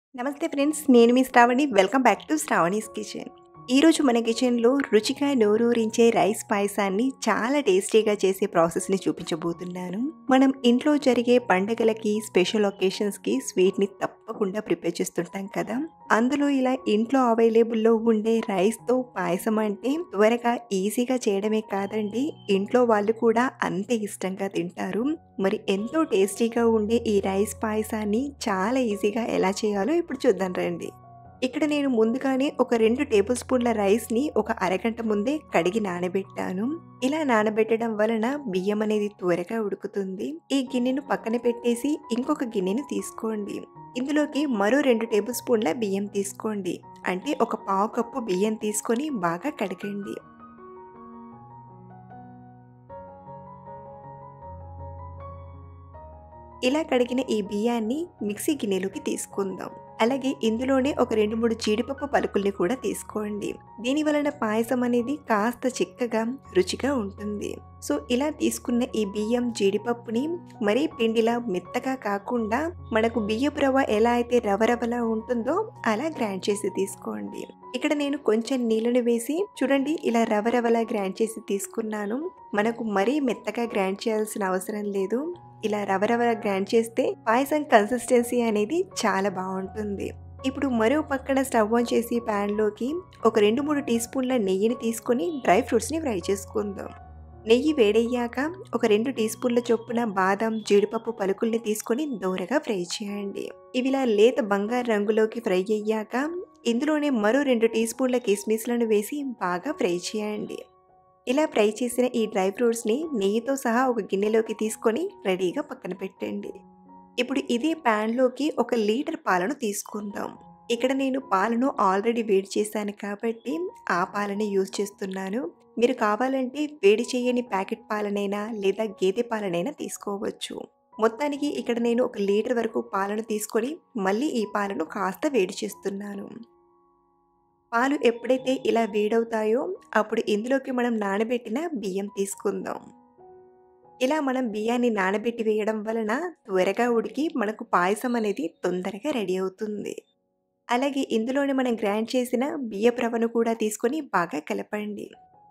నమస్తే ఫ్రెండ్స్ నేను మీ Sravani welcome back to Sravani's kitchen ఈరోజు మన కిచెన్లో రుచిగా నోరూరించే రైస్ పాయసాన్ని చాలా టేస్టీగా చేసే ప్రాసెస్ని చూపించబోతున్నాను మనం ఇంట్లో జరిగే పండగలకి స్పెషల్ ఒకేషన్స్కి స్వీట్ని తప్పకుండా ప్రిపేర్ చేస్తుంటాం కదా అందులో ఇలా ఇంట్లో అవైలబుల్లో ఉండే రైస్తో పాయసం అంటే త్వరగా ఈజీగా చేయడమే కాదండి ఇంట్లో వాళ్ళు కూడా అంతే ఇష్టంగా తింటారు మరి ఎంతో టేస్టీగా ఉండే ఈ రైస్ పాయసాన్ని చాలా ఈజీగా ఎలా చేయాలో ఇప్పుడు చూద్దాం రండి ఇక్కడ నేను ముందుగానే ఒక రెండు టేబుల్ స్పూన్ల రైస్ని ఒక అరగంట ముందే కడిగి నానబెట్టాను ఇలా నానబెట్టడం వలన బియ్యం అనేది త్వరగా ఉడుకుతుంది ఈ గిన్నెను పక్కన పెట్టేసి ఇంకొక గిన్నెను తీసుకోండి ఇందులోకి మరో రెండు టేబుల్ స్పూన్ల బియ్యం తీసుకోండి అంటే ఒక పావు కప్పు బియ్యం తీసుకొని బాగా కడగండి ఇలా కడిగిన ఈ బియ్యాన్ని మిక్సీ గిన్నెలోకి తీసుకుందాం అలాగే ఇందులోనే ఒక రెండు మూడు జీడిపప్పు పలుకుల్ని కూడా తీసుకోండి దీని వలన పాయసం అనేది కాస్త చిక్కగా రుచిగా ఉంటుంది సో ఇలా తీసుకున్న ఈ బియ్యం జీడిపప్పుని మరీ పిండిలా మెత్తగా కాకుండా మనకు బియ్యపు రవ్వ ఎలా అయితే రవరవలా ఉంటుందో అలా గ్రైండ్ చేసి తీసుకోండి ఇక్కడ నేను కొంచెం నీళ్ళను వేసి చూడండి ఇలా రవరవలా గ్రైండ్ చేసి తీసుకున్నాను మనకు మరీ మెత్తగా గ్రైండ్ చేయాల్సిన అవసరం లేదు ఇలా రవరవ గ్రైండ్ చేస్తే పాయసం కన్సిస్టెన్సీ అనేది చాలా బాగుంటుంది ఇప్పుడు మరో పక్కన స్టవ్ ఆన్ చేసి ప్యాన్లోకి ఒక రెండు మూడు టీ స్పూన్ల నెయ్యిని తీసుకొని డ్రై ఫ్రూట్స్ని ఫ్రై చేసుకుందాం నెయ్యి వేడయ్యాక ఒక రెండు టీ స్పూన్ల చొప్పున బాదం జీడిపప్పు పలుకుల్ని తీసుకొని దూరగా ఫ్రై చేయండి ఇవిలా లేత బంగారు రంగులోకి ఫ్రై అయ్యాక ఇందులోనే మరో రెండు టీ స్పూన్ల కిస్మిస్లను వేసి బాగా ఫ్రై చేయండి ఇలా ఫ్రై చేసిన ఈ డ్రై ఫ్రూట్స్ని నెయ్యితో సహా ఒక గిన్నెలోకి తీసుకొని రెడీగా పక్కన పెట్టండి ఇప్పుడు ఇదే ప్యాన్లోకి ఒక లీటర్ పాలను తీసుకుందాం ఇక్కడ నేను పాలను ఆల్రెడీ వేడి చేశాను కాబట్టి ఆ పాలని యూజ్ చేస్తున్నాను మీరు కావాలంటే వేడి చేయని ప్యాకెట్ పాలనైనా లేదా గేదె పాలనైనా తీసుకోవచ్చు మొత్తానికి ఇక్కడ నేను ఒక లీటర్ వరకు పాలను తీసుకొని మళ్ళీ ఈ పాలను కాస్త వేడి చేస్తున్నాను పాలు ఎప్పుడైతే ఇలా వేడవుతాయో అప్పుడు ఇందులోకి మనం నానబెట్టిన బియ్యం తీసుకుందాం ఇలా మనం బియ్యాన్ని నానబెట్టి వేయడం వలన త్వరగా ఉడికి మనకు పాయసం అనేది తొందరగా రెడీ అవుతుంది అలాగే ఇందులోనే మనం గ్రైండ్ చేసిన బియ్యపు రవ్వను కూడా తీసుకొని బాగా కలపండి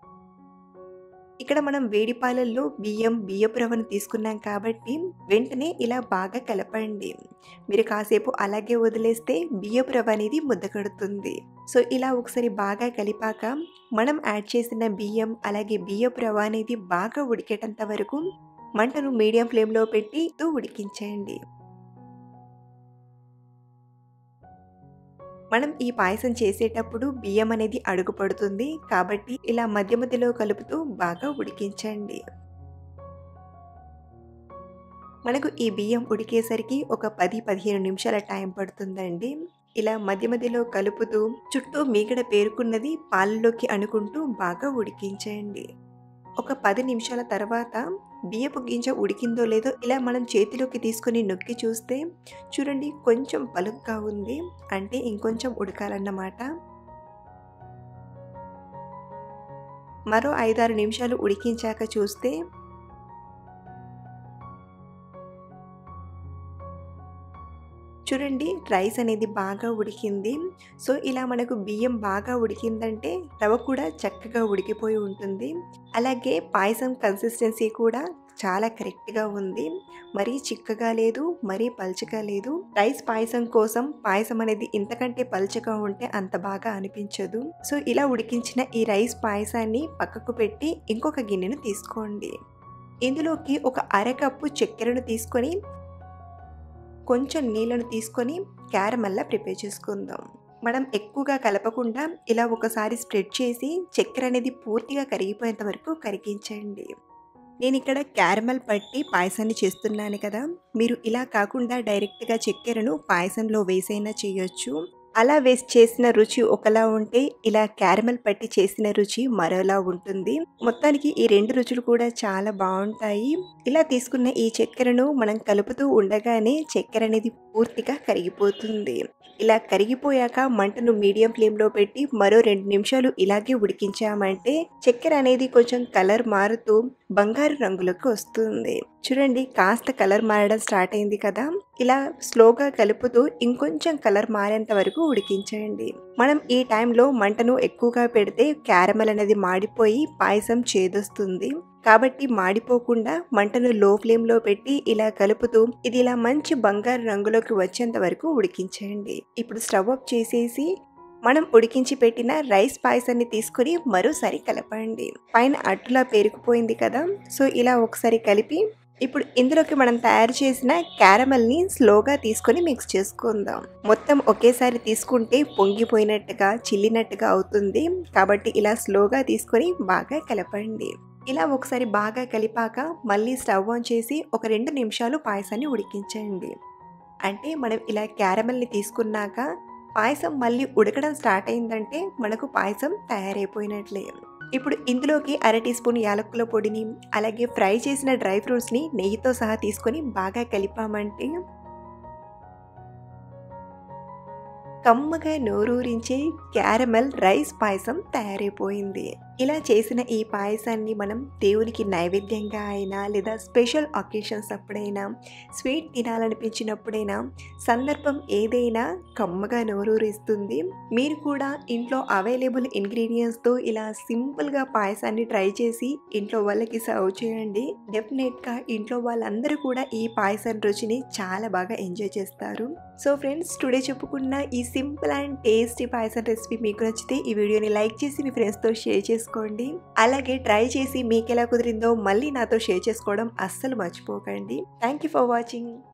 ఇక్కడ మనం వేడి పాలల్లో బియ్యం బియ్యపు రవ్వను తీసుకున్నాం కాబట్టి వెంటనే ఇలా బాగా కలపండి మీరు కాసేపు అలాగే వదిలేస్తే బియ్యపు రవ్వ అనేది ముద్ద కడుతుంది సో ఇలా ఒకసారి బాగా కలిపాక మనం యాడ్ చేసిన బియ్యం అలాగే బియ్యపు రవ్వ అనేది బాగా ఉడికేటంత వరకు మంటను మీడియం ఫ్లేమ్లో పెట్టి ఉడికించండి మనం ఈ పాయసం చేసేటప్పుడు బియ్యం అనేది అడుగు పడుతుంది కాబట్టి ఇలా మధ్య మధ్యలో కలుపుతూ బాగా ఉడికించండి మనకు ఈ బియ్యం ఉడికేసరికి ఒక పది పదిహేను నిమిషాల టైం పడుతుందండి ఇలా మధ్య మధ్యలో కలుపుతూ చుట్టూ మీగడ పేరుకున్నది పాలలోకి అనుకుంటూ బాగా ఉడికించండి ఒక పది నిమిషాల తర్వాత బియ్యపు గింజ ఉడికిందో లేదో ఇలా మనం చేతిలోకి తీసుకొని నొక్కి చూస్తే చూడండి కొంచెం పలుగ్గా ఉంది అంటే ఇంకొంచెం ఉడకాలన్నమాట మరో ఐదారు నిమిషాలు ఉడికించాక చూస్తే చూడండి రైస్ అనేది బాగా ఉడికింది సో ఇలా మనకు బియ్యం బాగా ఉడికిందంటే రవ్వ కూడా చక్కగా ఉడికిపోయి ఉంటుంది అలాగే పాయసం కన్సిస్టెన్సీ కూడా చాలా కరెక్ట్గా ఉంది మరీ చిక్కగా లేదు మరీ పల్చగా లేదు రైస్ పాయసం కోసం పాయసం అనేది ఇంతకంటే పల్చగా ఉంటే అంత బాగా అనిపించదు సో ఇలా ఉడికించిన ఈ రైస్ పాయసాన్ని పక్కకు పెట్టి ఇంకొక గిన్నెను తీసుకోండి ఇందులోకి ఒక అరకప్పు చక్కెరను తీసుకొని కొంచెం నీళ్ళను తీసుకొని క్యారమల్లా ప్రిపేర్ చేసుకుందాం మనం ఎక్కువగా కలపకుండా ఇలా ఒకసారి స్ప్రెడ్ చేసి చక్కెర అనేది పూర్తిగా కరిగిపోయేంత వరకు కరిగించండి నేను ఇక్కడ క్యారమల్ పట్టి పాయసాన్ని చేస్తున్నాను కదా మీరు ఇలా కాకుండా డైరెక్ట్గా చక్కెరను పాయసంలో వేసైనా చేయొచ్చు అలా వేసి చేసిన రుచి ఒకలా ఉంటే ఇలా క్యారమల్ పట్టి చేసిన రుచి మరోలా ఉంటుంది మొత్తానికి ఈ రెండు రుచులు కూడా చాలా బాగుంటాయి ఇలా తీసుకున్న ఈ చక్కెరను మనం కలుపుతూ ఉండగానే చక్కెర అనేది పూర్తిగా కరిగిపోతుంది ఇలా కరిగిపోయాక మంటను మీడియం ఫ్లేమ్లో పెట్టి మరో రెండు నిమిషాలు ఇలాగే ఉడికించామంటే చక్కెర అనేది కొంచెం కలర్ మారుతూ బంగారు రంగులోకి వస్తుంది చూడండి కాస్త కలర్ మారడం స్టార్ట్ అయింది కదా ఇలా స్లోగా కలుపుతూ ఇంకొంచెం కలర్ మారేంత వరకు ఉడికించండి మనం ఈ టైంలో మంటను ఎక్కువగా పెడితే క్యారమల్ అనేది మాడిపోయి పాయసం చేదొస్తుంది కాబట్టి మాడిపోకుండా మంటను లో ఫ్లేమ్లో పెట్టి ఇలా కలుపుతూ ఇది ఇలా మంచి బంగారు రంగులోకి వచ్చేంత వరకు ఉడికించండి ఇప్పుడు స్టవ్ ఆఫ్ చేసేసి మనం ఉడికించి పెట్టిన రైస్ పాయసాన్ని తీసుకొని మరోసారి కలపండి పైన అట్టులా పేరుకుపోయింది కదా సో ఇలా ఒకసారి కలిపి ఇప్పుడు ఇందులోకి మనం తయారు చేసిన క్యారమల్ని స్లోగా తీసుకొని మిక్స్ చేసుకుందాం మొత్తం ఒకేసారి తీసుకుంటే పొంగిపోయినట్టుగా చిల్లినట్టుగా అవుతుంది కాబట్టి ఇలా స్లోగా తీసుకొని బాగా కలపండి ఇలా ఒకసారి బాగా కలిపాక మళ్ళీ స్టవ్ ఆన్ చేసి ఒక రెండు నిమిషాలు పాయసాన్ని ఉడికించండి అంటే మనం ఇలా క్యారమల్ని తీసుకున్నాక పాయసం మళ్ళీ ఉడకడం స్టార్ట్ అయిందంటే మనకు పాయసం తయారైపోయినట్లే ఇప్పుడు ఇందులోకి అర టీ స్పూన్ యాలకుల పొడిని అలాగే ఫ్రై చేసిన డ్రై ఫ్రూట్స్ని నెయ్యితో సహా తీసుకొని బాగా కలిపామంటే కమ్మగా నోరూరించే క్యారమెల్ రైస్ పాయసం తయారైపోయింది ఇలా చేసిన ఈ పాయసాన్ని మనం దేవునికి నైవేద్యంగా అయినా లేదా స్పెషల్ ఒకేషన్స్ అప్పుడైనా స్వీట్ తినాలనిపించినప్పుడైనా సందర్భం ఏదైనా కమ్మగా నోరూరిస్తుంది మీరు కూడా ఇంట్లో అవైలబుల్ ఇంగ్రీడియంట్స్తో ఇలా సింపుల్గా పాయసాన్ని ట్రై చేసి ఇంట్లో వాళ్ళకి సర్వ్ చేయండి డెఫినెట్గా ఇంట్లో వాళ్ళందరూ కూడా ఈ పాయసం రుచిని చాలా బాగా ఎంజాయ్ చేస్తారు సో ఫ్రెండ్స్ టుడే చెప్పుకున్న ఈ simple and tasty payasam recipe మీకు నచ్చితే ఈ వీడియోని లైక్ చేసి మీ ఫ్రెండ్స్తో షేర్ చేసుకోండి అలాగే ట్రై చేసి మీకు ఎలా కుదిరిందో మళ్ళీ నాతో షేర్ చేసుకోవడం అస్సలు మర్చిపోకండి థ్యాంక్ యూ ఫర్ వాచింగ్